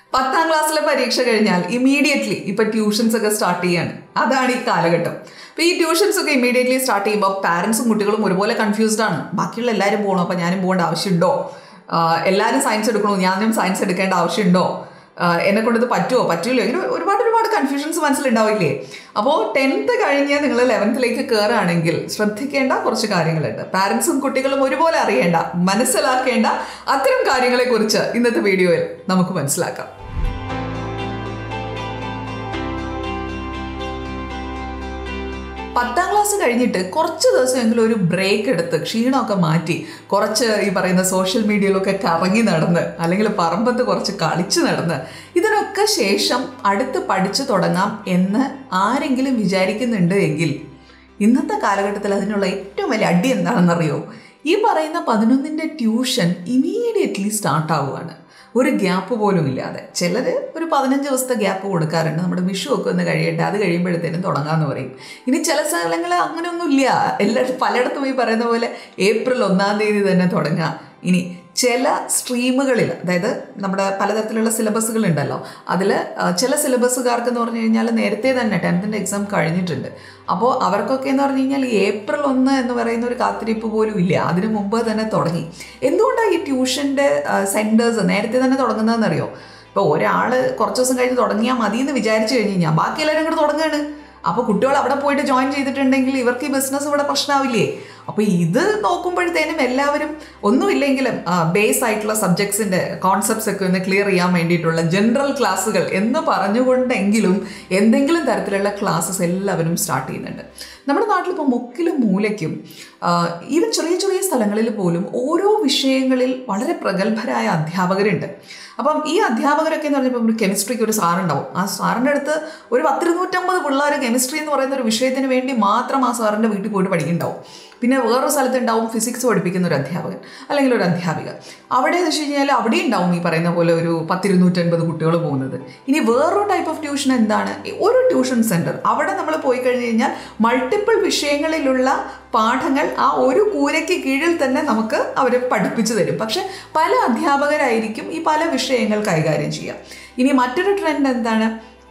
പത്താം ക്ലാസ്സിലെ പരീക്ഷ കഴിഞ്ഞാൽ ഇമീഡിയറ്റ്ലി ഇപ്പൊ ട്യൂഷൻസ് ഒക്കെ സ്റ്റാർട്ട് ചെയ്യാണ് അതാണ് ഈ കാലഘട്ടം അപ്പൊ ഈ ട്യൂഷൻസ് ഒക്കെ ഇമീഡിയറ്റ്ലി സ്റ്റാർട്ട് ചെയ്യുമ്പോൾ പാരന്റ്സും കുട്ടികളും ഒരുപോലെ കൺഫ്യൂസ്ഡ് ആണ് ബാക്കിയുള്ള എല്ലാവരും പോകണം അപ്പൊ ഞാനും പോകേണ്ട ആവശ്യമുണ്ടോ ആഹ് എല്ലാവരും സയൻസ് എടുക്കണോ ഞാനും സയൻസ് എടുക്കേണ്ട ആവശ്യമുണ്ടോ ആഹ് എന്നെ കൊണ്ട് ഇത് പറ്റുമോ പറ്റൂലോ ഇങ്ങനെ ഒരുപാട് ഒരുപാട് കൺഫ്യൂഷൻസ് മനസ്സിലുണ്ടാവില്ലേ അപ്പോൾ ടെൻത്ത് കഴിഞ്ഞ് നിങ്ങൾ ലെവൻത്തിലേക്ക് കയറുകയാണെങ്കിൽ ശ്രദ്ധിക്കേണ്ട കുറച്ച് കാര്യങ്ങളുണ്ട് പാരൻസും കുട്ടികളും ഒരുപോലെ അറിയേണ്ട മനസ്സിലാക്കേണ്ട അത്തരം കാര്യങ്ങളെക്കുറിച്ച് ഇന്നത്തെ വീഡിയോയിൽ നമുക്ക് മനസ്സിലാക്കാം പത്താം ക്ലാസ് കഴിഞ്ഞിട്ട് കുറച്ച് ദിവസമെങ്കിലും ഒരു ബ്രേക്ക് എടുത്ത് ക്ഷീണമൊക്കെ മാറ്റി കുറച്ച് ഈ പറയുന്ന സോഷ്യൽ മീഡിയയിലൊക്കെ കറങ്ങി നടന്ന് അല്ലെങ്കിൽ പറമ്പത്ത് കുറച്ച് കളിച്ച് നടന്ന് ഇതിനൊക്കെ ശേഷം അടുത്ത് പഠിച്ചു തുടങ്ങാം എന്ന് ആരെങ്കിലും വിചാരിക്കുന്നുണ്ട് എങ്കിൽ ഇന്നത്തെ കാലഘട്ടത്തിൽ അതിനുള്ള ഏറ്റവും വലിയ അടി എന്താണെന്നറിയോ ഈ പറയുന്ന പതിനൊന്നിൻ്റെ ട്യൂഷൻ ഇമീഡിയറ്റ്ലി സ്റ്റാർട്ട് ആവുകയാണ് ഒരു ഗ്യാപ്പ് പോലും ഇല്ലാതെ ചിലർ ഒരു പതിനഞ്ച് ദിവസത്തെ ഗ്യാപ്പ് കൊടുക്കാറുണ്ട് നമ്മുടെ വിഷു ഒക്കെ ഒന്ന് കഴിയട്ടെ അത് കഴിയുമ്പോഴത്തേനും തുടങ്ങാമെന്ന് പറയും ഇനി ചില സ്ഥലങ്ങൾ അങ്ങനെയൊന്നുമില്ല എല്ലായിടത്തും പലയിടത്തും ഈ പറയുന്ന പോലെ ഏപ്രിൽ ഒന്നാം തീയതി തന്നെ തുടങ്ങുക ഇനി ചില സ്ട്രീമുകളിൽ അതായത് നമ്മുടെ പലതരത്തിലുള്ള സിലബസുകൾ ഉണ്ടല്ലോ അതിൽ ചില സിലബസുകാർക്ക് എന്ന് പറഞ്ഞു കഴിഞ്ഞാൽ നേരത്തെ തന്നെ ടെൻത്തിൻ്റെ എക്സാം കഴിഞ്ഞിട്ടുണ്ട് അപ്പോൾ അവർക്കൊക്കെ എന്ന് പറഞ്ഞു കഴിഞ്ഞാൽ ഈ ഏപ്രിൽ ഒന്ന് എന്ന് പറയുന്ന ഒരു കാത്തിരിപ്പ് പോലും ഇല്ല അതിനു മുമ്പ് തന്നെ തുടങ്ങി എന്തുകൊണ്ടാണ് ഈ ട്യൂഷൻ്റെ സെൻറ്റേഴ്സ് നേരത്തെ തന്നെ തുടങ്ങുന്നതെന്നറിയോ ഇപ്പോൾ ഒരാൾ കുറച്ച് ദിവസം കഴിഞ്ഞ് തുടങ്ങിയാൽ മതി എന്ന് വിചാരിച്ചു കഴിഞ്ഞ് കഴിഞ്ഞാൽ ബാക്കി എല്ലാവരും കൂടെ തുടങ്ങുകയാണ് അപ്പോൾ കുട്ടികൾ അവിടെ പോയിട്ട് ജോയിൻ ചെയ്തിട്ടുണ്ടെങ്കിൽ ഇവർക്ക് ഈ ബിസിനസ് ഇവിടെ പ്രശ്നമാവില്ലേ അപ്പോൾ ഇത് നോക്കുമ്പോഴത്തേനും എല്ലാവരും ഒന്നുമില്ലെങ്കിലും ബേസ് ആയിട്ടുള്ള സബ്ജക്ട്സിൻ്റെ കോൺസെപ്റ്റ്സ് ഒക്കെ ഒന്ന് ക്ലിയർ ചെയ്യാൻ വേണ്ടിയിട്ടുള്ള ജനറൽ ക്ലാസ്സുകൾ എന്ന് പറഞ്ഞുകൊണ്ടെങ്കിലും എന്തെങ്കിലും തരത്തിലുള്ള ക്ലാസ്സസ് എല്ലാവരും സ്റ്റാർട്ട് ചെയ്യുന്നുണ്ട് നമ്മുടെ നാട്ടിൽ ഇപ്പോൾ മുക്കിലും മൂലയ്ക്കും ഈവൻ ചെറിയ ചെറിയ സ്ഥലങ്ങളിൽ പോലും ഓരോ വിഷയങ്ങളിൽ വളരെ പ്രഗത്ഭരായ അധ്യാപകരുണ്ട് അപ്പം ഈ അധ്യാപകരൊക്കെ എന്ന് പറഞ്ഞപ്പോൾ ഒരു കെമിസ്ട്രിക്ക് ഒരു സാറുണ്ടാവും ആ സാറിൻ്റെ അടുത്ത് ഒരു പത്തിരുന്നൂറ്റമ്പത് പിള്ളേർ കെമിസ്ട്രി എന്ന് പറയുന്ന ഒരു വിഷയത്തിന് വേണ്ടി മാത്രം ആ സാറിൻ്റെ വീട്ടിൽ പോയിട്ട് പഠിക്കുന്നുണ്ടാവും പിന്നെ വേറൊരു സ്ഥലത്ത് ഉണ്ടാവും ഫിസിക്സ് പഠിപ്പിക്കുന്ന ഒരു അധ്യാപകൻ അല്ലെങ്കിൽ ഒരു അധ്യാപിക അവിടെ എന്ന് വെച്ച് കഴിഞ്ഞാൽ അവിടെ ഉണ്ടാവും ഈ പറയുന്ന പോലെ ഒരു പത്തിരുന്നൂറ്റൻപത് കുട്ടികൾ പോകുന്നത് ഇനി വേറൊരു ടൈപ്പ് ഓഫ് ട്യൂഷൻ എന്താണ് ഒരു ട്യൂഷൻ സെൻറ്റർ അവിടെ നമ്മൾ പോയി കഴിഞ്ഞ് കഴിഞ്ഞാൽ മൾട്ടിപ്പിൾ വിഷയങ്ങളിലുള്ള പാഠങ്ങൾ ആ ഒരു കൂരയ്ക്ക് കീഴിൽ തന്നെ നമുക്ക് അവർ പഠിപ്പിച്ചു തരും പക്ഷെ പല അധ്യാപകരായിരിക്കും ഈ പല വിഷയങ്ങൾ കൈകാര്യം ചെയ്യുക ഇനി മറ്റൊരു ട്രെൻഡ് എന്താണ്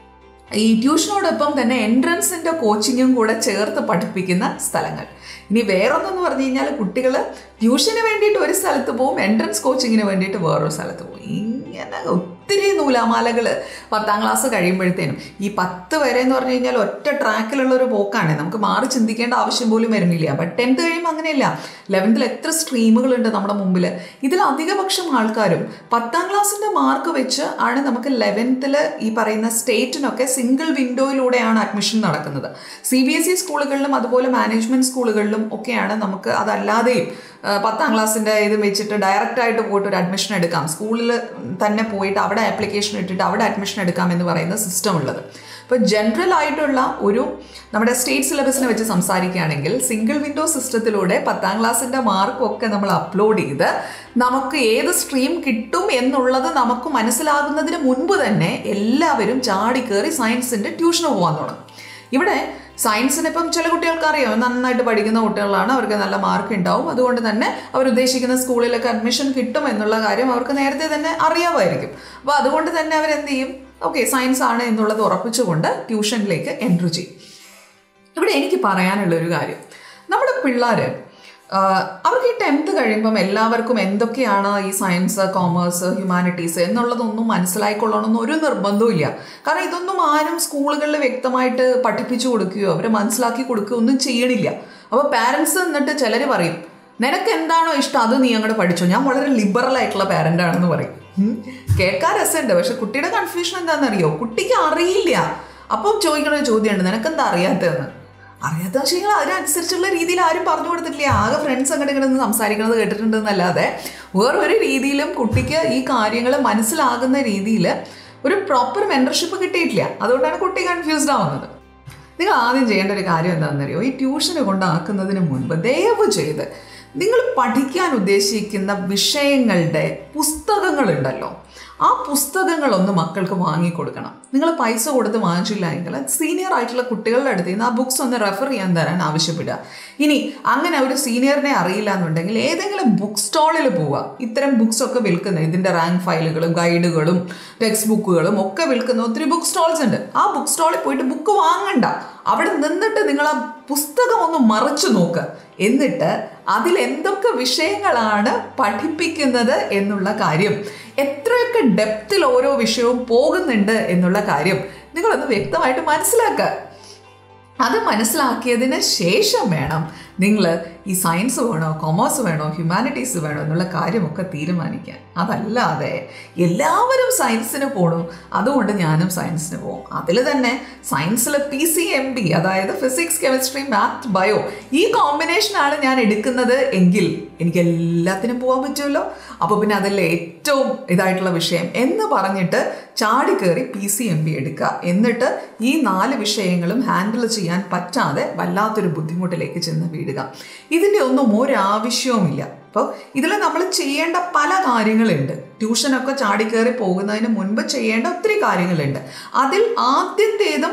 ഈ ട്യൂഷനോടൊപ്പം തന്നെ എൻട്രൻസിൻ്റെ കോച്ചിങ്ങും കൂടെ ചേർത്ത് പഠിപ്പിക്കുന്ന സ്ഥലങ്ങൾ ഇനി വേറൊന്നെന്ന് പറഞ്ഞു കഴിഞ്ഞാൽ കുട്ടികൾ ട്യൂഷന് വേണ്ടിയിട്ട് ഒരു സ്ഥലത്ത് പോകും എൻട്രൻസ് കോച്ചിങ്ങിന് വേണ്ടിയിട്ട് വേറൊരു സ്ഥലത്ത് പോകും ഇങ്ങനെ ഒത്തിരി നൂലാമാലകൾ പത്താം ക്ലാസ് കഴിയുമ്പോഴത്തേനും ഈ പത്ത് വരെ എന്ന് പറഞ്ഞു കഴിഞ്ഞാൽ ഒറ്റ ട്രാക്കിലുള്ള ഒരു പോക്കാണ് നമുക്ക് മാറി ചിന്തിക്കേണ്ട ആവശ്യം പോലും വരുന്നില്ല ബട്ട് ടെൻത്ത് കഴിയുമ്പോൾ അങ്ങനെയല്ല ലെവൻത്തിൽ എത്ര സ്ട്രീമുകളുണ്ട് നമ്മുടെ മുമ്പിൽ ഇതിൽ അധികപക്ഷം ആൾക്കാരും പത്താം ക്ലാസ്സിൻ്റെ മാർക്ക് വെച്ച് ആണ് നമുക്ക് ലെവൻത്തിൽ ഈ പറയുന്ന സ്റ്റേറ്റിനൊക്കെ സിംഗിൾ വിൻഡോയിലൂടെയാണ് അഡ്മിഷൻ നടക്കുന്നത് സി ബി എസ് ഇ സ്കൂളുകളിലും അതുപോലെ മാനേജ്മെൻറ്റ് സ്കൂളുകളിലും ഒക്കെയാണ് നമുക്ക് അതല്ലാതെയും പത്താം ക്ലാസ്സിൻ്റെ ഇത് വെച്ചിട്ട് ഡയറക്റ്റ് ആയിട്ട് പോയിട്ട് ഒരു അഡ്മിഷൻ എടുക്കാം സ്കൂളിൽ തന്നെ പോയിട്ട് അവിടെ ആപ്ലിക്കേഷൻ ഇട്ടിട്ട് അവിടെ അഡ്മിഷൻ എടുക്കാം എന്ന് പറയുന്ന സിസ്റ്റം ഉള്ളത് അപ്പോൾ ജനറൽ ആയിട്ടുള്ള ഒരു നമ്മുടെ സ്റ്റേറ്റ് സിലബസിനെ വെച്ച് സംസാരിക്കുകയാണെങ്കിൽ സിംഗിൾ വിൻഡോ സിസ്റ്റത്തിലൂടെ പത്താം ക്ലാസ്സിൻ്റെ മാർക്കൊക്കെ നമ്മൾ അപ്ലോഡ് ചെയ്ത് നമുക്ക് ഏത് സ്ട്രീം കിട്ടും എന്നുള്ളത് നമുക്ക് മനസ്സിലാകുന്നതിന് മുൻപ് തന്നെ എല്ലാവരും ചാടിക്കേറി സയൻസിൻ്റെ ട്യൂഷന് പോകാൻ തുടങ്ങും ഇവിടെ സയൻസിന് ഇപ്പം ചില കുട്ടികൾക്ക് അറിയാം നന്നായിട്ട് പഠിക്കുന്ന കുട്ടികളാണ് അവർക്ക് നല്ല മാർക്ക് ഉണ്ടാവും അതുകൊണ്ട് തന്നെ അവർ ഉദ്ദേശിക്കുന്ന സ്കൂളിലൊക്കെ അഡ്മിഷൻ കിട്ടും എന്നുള്ള കാര്യം അവർക്ക് നേരത്തെ തന്നെ അറിയാമായിരിക്കും അപ്പോൾ അതുകൊണ്ട് തന്നെ അവരെന്ത് ചെയ്യും ഓക്കെ സയൻസ് ആണ് എന്നുള്ളത് ഉറപ്പിച്ചുകൊണ്ട് ട്യൂഷനിലേക്ക് എൻട്രി ചെയ്യും ഇവിടെ എനിക്ക് പറയാനുള്ള ഒരു കാര്യം നമ്മുടെ പിള്ളേർ അവർക്ക് ഈ ടെൻത്ത് കഴിയുമ്പം എല്ലാവർക്കും എന്തൊക്കെയാണ് ഈ സയൻസ് കോമേഴ്സ് ഹ്യൂമാനിറ്റീസ് എന്നുള്ളതൊന്നും മനസ്സിലായിക്കൊള്ളണമെന്ന് ഒരു നിർബന്ധവും ഇല്ല കാരണം ഇതൊന്നും ആരും സ്കൂളുകളിൽ വ്യക്തമായിട്ട് പഠിപ്പിച്ചു കൊടുക്കുകയോ അവരെ മനസ്സിലാക്കി കൊടുക്കുകയോ ഒന്നും ചെയ്യണില്ല അപ്പോൾ പാരൻസ് എന്നിട്ട് ചിലർ പറയും നിനക്ക് എന്താണോ ഇഷ്ടം അത് നീ അങ്ങോട്ട് പഠിച്ചോ ഞാൻ വളരെ ലിബറൽ ആയിട്ടുള്ള പാരൻ്റ് ആണെന്ന് പറയും കേൾക്കാൻ രസമുണ്ട് പക്ഷെ കുട്ടിയുടെ കൺഫ്യൂഷൻ എന്താണെന്നറിയോ കുട്ടിക്ക് അറിയില്ല അപ്പം ചോദിക്കണ ചോദ്യമുണ്ട് നിനക്കെന്താ അറിയാത്തതെന്ന് അറിയാത്ത വിഷയങ്ങൾ അതിനനുസരിച്ചുള്ള രീതിയിൽ ആരും പറഞ്ഞു കൊടുത്തിട്ടില്ല ആകെ ഫ്രണ്ട്സ് അങ്ങോട്ട് ഇങ്ങനെ സംസാരിക്കുന്നത് കേട്ടിട്ടുണ്ടെന്നല്ലാതെ വേറൊരു രീതിയിലും കുട്ടിക്ക് ഈ കാര്യങ്ങൾ മനസ്സിലാകുന്ന രീതിയിൽ ഒരു പ്രോപ്പർ മെൻറ്റർഷിപ്പ് കിട്ടിയിട്ടില്ല അതുകൊണ്ടാണ് കുട്ടി കൺഫ്യൂസ്ഡ് ആവുന്നത് നിങ്ങൾ ആദ്യം ചെയ്യേണ്ട ഒരു കാര്യം എന്താണെന്നറിയോ ഈ ട്യൂഷന് കൊണ്ടാക്കുന്നതിന് മുൻപ് ദയവ് ചെയ്ത് നിങ്ങൾ പഠിക്കാൻ ഉദ്ദേശിക്കുന്ന വിഷയങ്ങളുടെ പുസ്തകങ്ങളുണ്ടല്ലോ ആ പുസ്തകങ്ങളൊന്ന് മക്കൾക്ക് വാങ്ങിക്കൊടുക്കണം നിങ്ങൾ പൈസ കൊടുത്ത് വാങ്ങിച്ചില്ല എങ്കിൽ സീനിയർ ആയിട്ടുള്ള കുട്ടികളുടെ അടുത്ത് നിന്ന് ആ ബുക്സ് ഒന്ന് റെഫർ ചെയ്യാൻ തരാൻ ആവശ്യപ്പെടുക ഇനി അങ്ങനെ ഒരു സീനിയറിനെ അറിയില്ല എന്നുണ്ടെങ്കിൽ ഏതെങ്കിലും ബുക്ക് സ്റ്റാളിൽ പോവുക ഇത്തരം ബുക്സ് ഒക്കെ വിൽക്കുന്ന ഇതിൻ്റെ റാങ്ക് ഫയലുകളും ഗൈഡുകളും ടെക്സ്റ്റ് ബുക്കുകളും ഒക്കെ വിൽക്കുന്ന ഒത്തിരി ബുക്ക് സ്റ്റാൾസ് ഉണ്ട് ആ ബുക്ക് സ്റ്റാളിൽ പോയിട്ട് ബുക്ക് വാങ്ങണ്ട അവിടെ നിന്നിട്ട് നിങ്ങൾ ആ പുസ്തകം ഒന്ന് മറച്ചു നോക്കുക എന്നിട്ട് അതിൽ എന്തൊക്കെ വിഷയങ്ങളാണ് പഠിപ്പിക്കുന്നത് എന്നുള്ള കാര്യം എത്രയൊക്കെ ഡെപ്തിൽ ഓരോ വിഷയവും പോകുന്നുണ്ട് എന്നുള്ള കാര്യം നിങ്ങളൊന്ന് വ്യക്തമായിട്ട് മനസ്സിലാക്കുക അത് മനസ്സിലാക്കിയതിന് ശേഷം വേണം നിങ്ങൾ ഈ സയൻസ് വേണോ കൊമേഴ്സ് വേണോ ഹ്യൂമാനിറ്റീസ് വേണോ എന്നുള്ള കാര്യമൊക്കെ തീരുമാനിക്കാൻ അതല്ലാതെ എല്ലാവരും സയൻസിന് പോകണു അതുകൊണ്ട് ഞാനും സയൻസിന് പോകും അതിൽ തന്നെ സയൻസിൽ പി സി എം ബി അതായത് ഫിസിക്സ് കെമിസ്ട്രി മാത്ത് ബയോ ഈ കോമ്പിനേഷനാണ് ഞാൻ എടുക്കുന്നത് എങ്കിൽ എനിക്ക് എല്ലാത്തിനും പോകാൻ പറ്റുമല്ലോ അപ്പോൾ പിന്നെ അതല്ലേ ഏറ്റവും ഇതായിട്ടുള്ള വിഷയം എന്ന് പറഞ്ഞിട്ട് ചാടിക്കേറി പി സി എം ബി എടുക്കുക എന്നിട്ട് ഈ നാല് വിഷയങ്ങളും ഹാൻഡിൽ ചെയ്യാൻ പറ്റാതെ വല്ലാത്തൊരു ബുദ്ധിമുട്ടിലേക്ക് ചെന്ന് വീഴുക ഇതിൻ്റെ ഒന്നും ഒരാവശ്യവുമില്ല അപ്പോൾ ഇതിൽ നമ്മൾ ചെയ്യേണ്ട പല കാര്യങ്ങളുണ്ട് ട്യൂഷനൊക്കെ ചാടിക്കേറി പോകുന്നതിന് മുൻപ് ചെയ്യേണ്ട ഒത്തിരി കാര്യങ്ങളുണ്ട് അതിൽ ആദ്യത്തേതും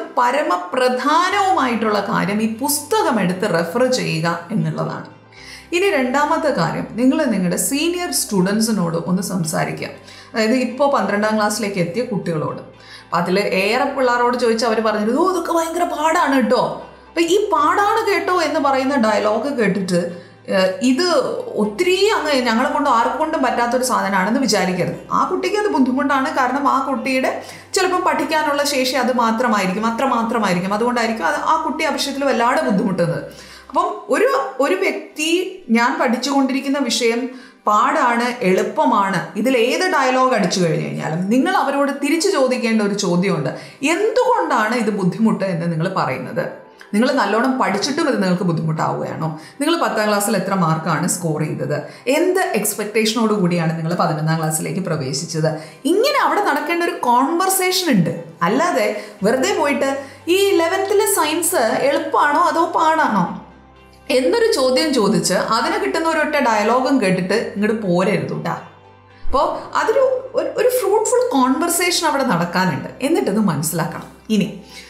പരമപ്രധാനവുമായിട്ടുള്ള കാര്യം ഈ പുസ്തകം എടുത്ത് റെഫർ ചെയ്യുക എന്നുള്ളതാണ് ഇനി രണ്ടാമത്തെ കാര്യം നിങ്ങൾ നിങ്ങളുടെ സീനിയർ സ്റ്റുഡൻസിനോട് ഒന്ന് സംസാരിക്കുക അതായത് ഇപ്പോൾ പന്ത്രണ്ടാം ക്ലാസ്സിലേക്ക് എത്തിയ കുട്ടികളോട് അപ്പം അതിൽ ഏറെ പിള്ളേരോട് ചോദിച്ചാൽ അവർ പറഞ്ഞത് ഓ ഇതൊക്കെ ഭയങ്കര പാടാണ് കേട്ടോ അപ്പം ഈ പാടാണ് കേട്ടോ എന്ന് പറയുന്ന ഡയലോഗ് കേട്ടിട്ട് ഏഹ്, ഇത് ഒത്തിരി അങ്ങ് ഞങ്ങളെ കൊണ്ട് ആർക്കും കൊണ്ടും പറ്റാത്തൊരു സാധനമാണെന്ന് വിചാരിക്കരുത് ആ കുട്ടിക്ക് അത് ബുദ്ധിമുട്ടാണ് കാരണം ആ കുട്ടിയുടെ ചിലപ്പം പഠിക്കാനുള്ള ശേഷി അത് മാത്രമായിരിക്കും അത്ര മാത്രമായിരിക്കും അതുകൊണ്ടായിരിക്കും അത് ആ കുട്ടി ആ വിഷയത്തിൽ വല്ലാതെ ബുദ്ധിമുട്ടുന്നത് അപ്പം ഒരു ഒരു വ്യക്തി ഞാൻ പഠിച്ചുകൊണ്ടിരിക്കുന്ന വിഷയം പാടാണ് എളുപ്പമാണ് ഇതിൽ ഏത് ഡയലോഗ് അടിച്ചു കഴിഞ്ഞു കഴിഞ്ഞാലും നിങ്ങൾ അവരോട് തിരിച്ചു ചോദിക്കേണ്ട ഒരു ചോദ്യമുണ്ട് എന്തുകൊണ്ടാണ് ഇത് ബുദ്ധിമുട്ട് എന്ന് നിങ്ങൾ പറയുന്നത് നിങ്ങൾ നല്ലോണം പഠിച്ചിട്ടും ഇത് നിങ്ങൾക്ക് ബുദ്ധിമുട്ടാവുകയാണോ നിങ്ങൾ പത്താം ക്ലാസ്സിൽ എത്ര മാർക്കാണ് സ്കോർ ചെയ്തത് എന്ത് എക്സ്പെക്ടേഷനോട് കൂടിയാണ് നിങ്ങൾ പതിനൊന്നാം ക്ലാസ്സിലേക്ക് പ്രവേശിച്ചത് ഇങ്ങനെ അവിടെ നടക്കേണ്ട ഒരു കോൺവെർസേഷൻ ഉണ്ട് അല്ലാതെ വെറുതെ പോയിട്ട് ഈ ലെവൻത്തിലെ സയൻസ് എളുപ്പമാണോ അതോ പാടാണോ എന്നൊരു ചോദ്യം ചോദിച്ച് അതിന് കിട്ടുന്ന ഒരൊറ്റ ഡയലോഗും കേട്ടിട്ട് ഇങ്ങോട്ട് പോരരുത് കേട്ടാ അപ്പോൾ അതൊരു ഒരു- ഒരു ഫ്രൂട്ട്ഫുൾ കോൺവെർസേഷൻ അവിടെ നടക്കാനുണ്ട് എന്നിട്ടത് മനസ്സിലാക്കണം ഇനി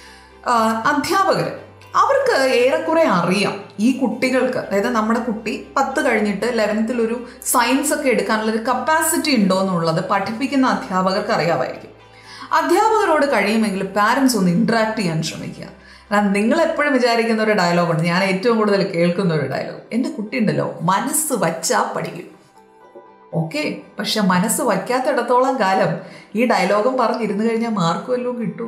അധ്യാപകർ അവർക്ക് ഏറെക്കുറെ അറിയാം ഈ കുട്ടികൾക്ക് അതായത് നമ്മുടെ കുട്ടി പത്ത് കഴിഞ്ഞിട്ട് ലെവൻത്തിൽ ഒരു സയൻസ് ഒക്കെ എടുക്കാനുള്ള ഒരു കപ്പാസിറ്റി ഉണ്ടോ എന്നുള്ളത് പഠിപ്പിക്കുന്ന അധ്യാപകർക്ക് അറിയാമായിരിക്കും അധ്യാപകരോട് കഴിയുമെങ്കിൽ പാരൻസ് ഒന്ന് ഇൻട്രാക്ട് ചെയ്യാൻ ശ്രമിക്കുക കാരണം നിങ്ങൾ എപ്പോഴും വിചാരിക്കുന്ന ഒരു ഡയലോഗുണ്ട് ഞാൻ ഏറ്റവും കൂടുതൽ കേൾക്കുന്ന ഒരു ഡയലോഗ് എൻ്റെ കുട്ടി ഉണ്ടല്ലോ മനസ്സ് വച്ചാ പഠിക്കും ഓക്കെ പക്ഷെ മനസ്സ് വയ്ക്കാത്തിടത്തോളം കാലം ഈ ഡയലോഗും പറഞ്ഞിരുന്നു കഴിഞ്ഞാൽ മാർക്ക് വല്ലതും കിട്ടും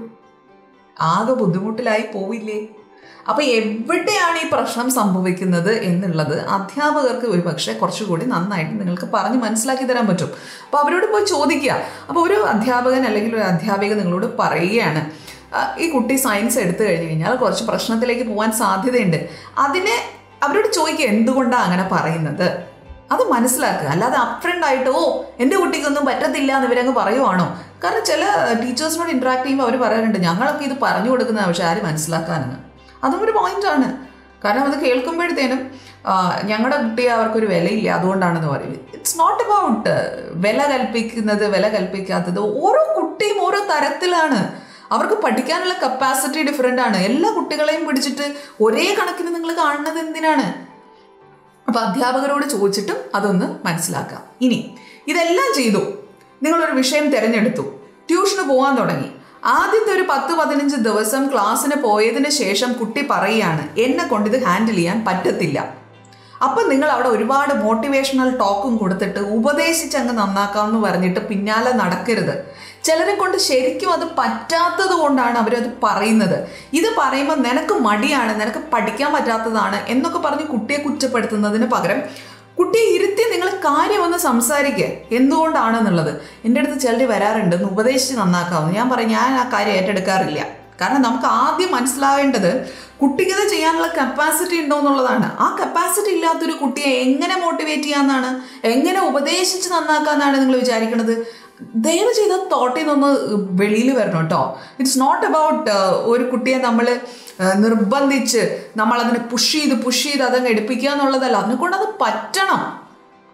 ആകെ ബുദ്ധിമുട്ടിലായി പോവില്ലേ അപ്പൊ എവിടെയാണ് ഈ പ്രശ്നം സംഭവിക്കുന്നത് എന്നുള്ളത് അധ്യാപകർക്ക് ഒരു പക്ഷേ കുറച്ചുകൂടി നന്നായിട്ട് നിങ്ങൾക്ക് പറഞ്ഞ് മനസ്സിലാക്കി തരാൻ പറ്റും അപ്പോൾ അവരോട് പോയി ചോദിക്കുക അപ്പോൾ ഒരു അധ്യാപകൻ അല്ലെങ്കിൽ ഒരു അധ്യാപിക നിങ്ങളോട് പറയുകയാണ് "ആ, ഈ കുട്ടി സയൻസ് എടുത്തു കഴിഞ്ഞു കഴിഞ്ഞാൽ കുറച്ച് പ്രശ്നത്തിലേക്ക് പോകാൻ സാധ്യതയുണ്ട് അതിനെ അവരോട് ചോദിക്കുക എന്തുകൊണ്ടാണ് അങ്ങനെ പറയുന്നത് അത് മനസ്സിലാക്കുക അല്ലാതെ അപ്രണ്ട് ആയിട്ട് ഓ എൻ്റെ കുട്ടിക്കൊന്നും പറ്റത്തില്ല എന്ന് ഇവരങ്ങ് പറയുവാണോ കാരണം ചില ടീച്ചേഴ്സിനോട് ഇൻട്രാക്ട് ചെയ്യുമ്പോൾ അവർ പറയാറുണ്ട് ഞങ്ങളൊക്കെ ഇത് പറഞ്ഞു കൊടുക്കുന്ന പക്ഷെ ആര് മനസ്സിലാക്കാനെന്ന് അതും ഒരു പോയിന്റാണ് കാരണം അത് കേൾക്കുമ്പോഴത്തേനും ഞങ്ങളുടെ കുട്ടിയെ അവർക്കൊരു വിലയില്ല അതുകൊണ്ടാണെന്ന് പറയും ഇറ്റ്സ് നോട്ട് അബൌട്ട് വില കൽപ്പിക്കുന്നത് വില കൽപ്പിക്കാത്തത് ഓരോ കുട്ടിയും ഓരോ തരത്തിലാണ് അവർക്ക് പഠിക്കാനുള്ള കപ്പാസിറ്റി ഡിഫറെൻ്റ് ആണ് എല്ലാ കുട്ടികളെയും പിടിച്ചിട്ട് ഒരേ കണക്കിന് നിങ്ങൾ കാണുന്നത് എന്തിനാണ് അപ്പോൾ അധ്യാപകരോട് ചോദിച്ചിട്ടും അതൊന്ന് മനസ്സിലാക്കാം ഇനി ഇതെല്ലാം ചെയ്തു നിങ്ങളൊരു വിഷയം തിരഞ്ഞെടുത്തു ട്യൂഷന് പോകാൻ തുടങ്ങി ആദ്യത്തെ ഒരു പത്ത് പതിനഞ്ച് ദിവസം ക്ലാസ്സിന് പോയതിന് ശേഷം കുട്ടി പറയുകയാണ് എന്നെ കൊണ്ട് ഇത് ഹാൻഡിൽ ചെയ്യാൻ പറ്റത്തില്ല അപ്പം നിങ്ങൾ അവിടെ ഒരുപാട് മോട്ടിവേഷണൽ ടോക്കും കൊടുത്തിട്ട് ഉപദേശിച്ചങ്ങ് നന്നാക്കാമെന്ന് പറഞ്ഞിട്ട് പിന്നാലെ നടക്കരുത് ചിലരെ കൊണ്ട് ശരിക്കും അത് പറ്റാത്തത് കൊണ്ടാണ് അവരത് പറയുന്നത് ഇത് പറയുമ്പോൾ നിനക്ക് മടിയാണ് നിനക്ക് പഠിക്കാൻ പറ്റാത്തതാണ് എന്നൊക്കെ പറഞ്ഞ് കുട്ടിയെ കുറ്റപ്പെടുത്തുന്നതിന് പകരം കുട്ടിയെ ഇരുത്തി നിങ്ങൾ കാര്യം ഒന്ന് സംസാരിക്കുക എന്തുകൊണ്ടാണെന്നുള്ളത് എൻ്റെ അടുത്ത് ചിലർ വരാറുണ്ട് ഒന്ന് ഉപദേശിച്ച് നന്നാക്കാവുന്നു ഞാൻ പറയും ഞാൻ ആ കാര്യം ഏറ്റെടുക്കാറില്ല കാരണം നമുക്ക് ആദ്യം മനസ്സിലാവേണ്ടത് കുട്ടിക്ക് അത് ചെയ്യാനുള്ള കപ്പാസിറ്റി ഉണ്ടോ എന്നുള്ളതാണ് ആ കപ്പാസിറ്റി ഇല്ലാത്തൊരു കുട്ടിയെ എങ്ങനെ മോട്ടിവേറ്റ് ചെയ്യാന്നാണ് എങ്ങനെ ഉപദേശിച്ച് നന്നാക്കാന്നാണ് നിങ്ങൾ വിചാരിക്കുന്നത് ദയവ് ചെയ്ത തോട്ടിൽ നിന്നൊന്ന് വെളിയിൽ വരണം കേട്ടോ ഇറ്റ്സ് നോട്ട് അബൌട്ട് ഒരു കുട്ടിയെ നമ്മൾ നിർബന്ധിച്ച് നമ്മൾ അതിനെ പുഷ് ചെയ്ത് പുഷ് ചെയ്ത് അതങ്ങ് എടുപ്പിക്കുക എന്നുള്ളതല്ല അതിനെ കൊണ്ട് അത് പറ്റണം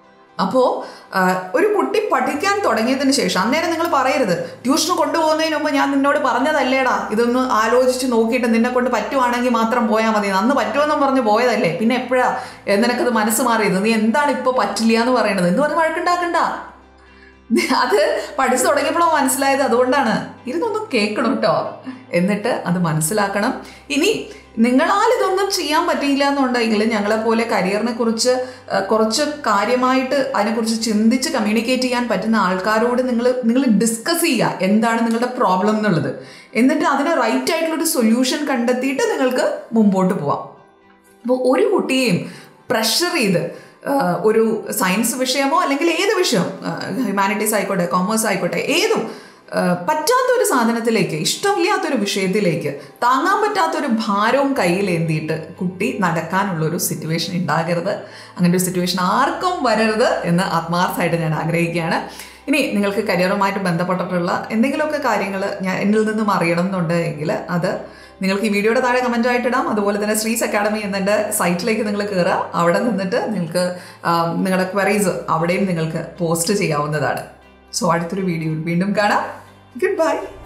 അപ്പോൾ ഒരു കുട്ടി പഠിക്കാൻ തുടങ്ങിയതിന് ശേഷം അന്നേരം നിങ്ങൾ പറയരുത് ട്യൂഷന് കൊണ്ടുപോകുന്നതിന് മുമ്പ് ഞാൻ നിന്നോട് പറഞ്ഞതല്ലേടാ ഇതൊന്ന് ആലോചിച്ച് നോക്കിയിട്ട് നിന്നെ കൊണ്ട് പറ്റുവാണെങ്കിൽ മാത്രം പോയാൽ മതി അന്ന് പറ്റുമെന്നും പറഞ്ഞ് പോയതല്ലേ പിന്നെ എപ്പോഴാ നിനക്കത് മനസ്സ് മാറിയത് നീ എന്താണ് ഇപ്പോൾ പറ്റില്ല എന്ന് പറയണത് എന്ന് പറഞ്ഞ് വഴക്കുണ്ടാക്കണ്ട അത് പഠിച്ചു തുടങ്ങിയപ്പോഴോ മനസ്സിലായത് അതുകൊണ്ടാണ് ഇരുന്നൊന്നും കേൾക്കണം കേട്ടോ എന്നിട്ട് അത് മനസ്സിലാക്കണം ഇനി നിങ്ങളാൽ ഇതൊന്നും ചെയ്യാൻ പറ്റിയില്ല എന്നുണ്ടെങ്കിൽ ഞങ്ങളെപ്പോലെ കരിയറിനെ കുറിച്ച് അഹ്, കുറച്ച് കാര്യമായിട്ട് അതിനെക്കുറിച്ച് ചിന്തിച്ച് കമ്മ്യൂണിക്കേറ്റ് ചെയ്യാൻ പറ്റുന്ന ആൾക്കാരോട് നിങ്ങൾ നിങ്ങൾ ഡിസ്കസ് ചെയ്യുക എന്താണ് നിങ്ങളുടെ പ്രോബ്ലം എന്നുള്ളത് എന്നിട്ട് അതിന് റൈറ്റ് ആയിട്ടുള്ളൊരു സൊല്യൂഷൻ കണ്ടെത്തിയിട്ട് നിങ്ങൾക്ക് മുമ്പോട്ട് പോവാം അപ്പോൾ ഒരു കുട്ടിയെയും പ്രഷർ ചെയ്ത് ആഹ്, ഒരു സയൻസ് വിഷയമോ അല്ലെങ്കിൽ ഏത് വിഷയം ഹ്യൂമാനിറ്റീസ് ആയിക്കോട്ടെ കോമേഴ്സ് ആയിക്കോട്ടെ ഏതും ആഹ്, പറ്റാത്തൊരു സാധനത്തിലേക്ക് ഇഷ്ടമില്ലാത്തൊരു വിഷയത്തിലേക്ക് താങ്ങാൻ പറ്റാത്തൊരു ഭാരവും കയ്യിലേന്തിയിട്ട് കുട്ടി നടക്കാനുള്ള ഒരു സിറ്റുവേഷൻ ഉണ്ടാകരുത് അങ്ങനെ ഒരു സിറ്റുവേഷൻ ആർക്കും വരരുത് എന്ന് ആത്മാർത്ഥമായിട്ട് ഞാൻ ആഗ്രഹിക്കുകയാണ് ഇനി നിങ്ങൾക്ക് കരിയറുമായിട്ട് ബന്ധപ്പെട്ടിട്ടുള്ള എന്തെങ്കിലുമൊക്കെ കാര്യങ്ങൾ ഞാൻ എന്നിൽ നിന്നും അറിയണം എന്നുണ്ടെങ്കിൽ അത് നിങ്ങൾക്ക് ഈ വീഡിയോയുടെ താഴെ കമൻ്റ് ആയിട്ട് ഇടാം അതുപോലെ തന്നെ ശ്രീസ് അക്കാഡമി എന്നെ സൈറ്റിലേക്ക് നിങ്ങൾ കയറുക അവിടെ നിന്നിട്ട് നിങ്ങൾക്ക് ആം, നിങ്ങളുടെ ക്വറീസ് അവിടെയും നിങ്ങൾക്ക് പോസ്റ്റ് ചെയ്യാവുന്നതാണ് സോ അടുത്തൊരു വീഡിയോയിൽ വീണ്ടും കാണാം ഗുഡ് ബൈ